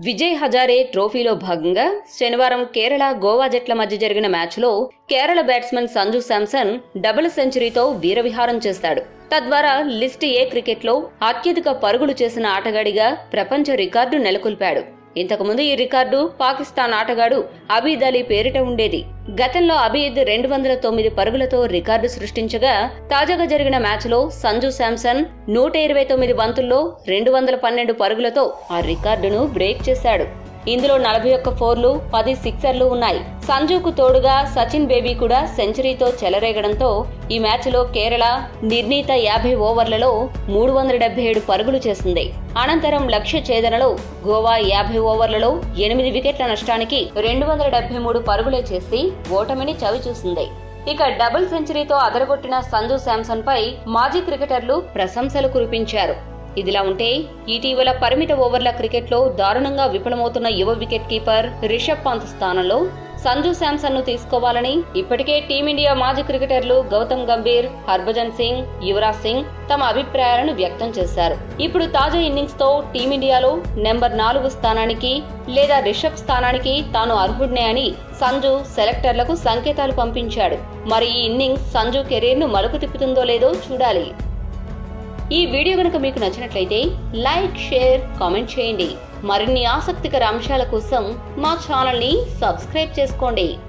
విజయ్ హజారే ట్రోఫీలో భాగంగా శనివారం కేరళ గోవా జట్ల మధ్య జరిగిన మ్యాచ్లో కేరళ బ్యాట్స్మన్ సంజు శాంసన్ డబుల్ సెంచరీతో వీరవిహారం చేశాడు తద్వారా లిస్ట్ ఏ క్రికెట్లో అత్యధిక పరుగులు చేసిన ఆటగాడిగా ప్రపంచ రికార్డు నెలకొల్పాడు ఇంతకుముందు ఈ రికార్డు పాకిస్తాన్ ఆటగాడు అబీద్ అలీ పేరిట ఉండేది గతంలో అబీద్ రెండు వందల తొమ్మిది పరుగులతో రికార్డు సృష్టించగా తాజాగా జరిగిన మ్యాచ్లో సంజు శాంసన్ నూట ఇరవై తొమ్మిది బంతుల్లో రెండు వందల పన్నెండు పరుగులతో ఆ రికార్డును బ్రేక్ చేశాడు ఇందులో నలభై ఒక్క ఫోర్లు పది సిక్సర్లు ఉన్నాయి సంజుకు తోడుగా సచిన్ బేబీ కూడా సెంచరీతో చెలరేగడంతో ఈ మ్యాచ్లో కేరళ నిర్ణీత యాభై ఓవర్లలో మూడు వందల డెబ్బై ఏడు పరుగులు చేసింది అనంతరం లక్ష్య ఛేదనలో గోవా యాభై ఓవర్లలో ఎనిమిది వికెట్ల నష్టానికి రెండు వందల డెబ్బై మూడు పరుగులే చేసి ఓటమిని చవిచూసింది ఇక డబుల్ సెంచరీతో అదరగొట్టిన సంజు శాంసన్ పై మాజీ క్రికెటర్లు ప్రశంసలు కురిపించారు ఇదిలా ఉంటే ఇటీవల పరిమిత ఓవర్ల క్రికెట్లో దారుణంగా విఫలమవుతున్న యువ వికెట్ కీపర్ రిషబ్ పంత్ స్థానంలో సంజు శాంసన్ ను తీసుకోవాలని ఇప్పటికే టీమిండియా మాజీ క్రికెటర్లు గౌతమ్ గంభీర్ హర్భజన్ సింగ్ యువరాజ్ సింగ్ తమ అభిప్రాయాలను వ్యక్తం చేశారు ఇప్పుడు తాజా ఇన్నింగ్స్ తో టీమిండియాలో నెంబర్ నాలుగు స్థానానికి లేదా రిషబ్ స్థానానికి తాను అర్హుడినే అని సంజు సెలెక్టర్లకు సంకేతాలు పంపించాడు మరి ఈ ఇన్నింగ్స్ సంజు కెరీర్ ను మలుపు తిప్పుతుందో లేదో చూడాలి ఈ వీడియో కనుక మీకు నచ్చినట్లయితే లైక్ షేర్ కామెంట్ చేయండి మరిన్ని ఆసక్తికర అంశాల కోసం మా ఛానల్ని సబ్స్క్రైబ్ చేసుకోండి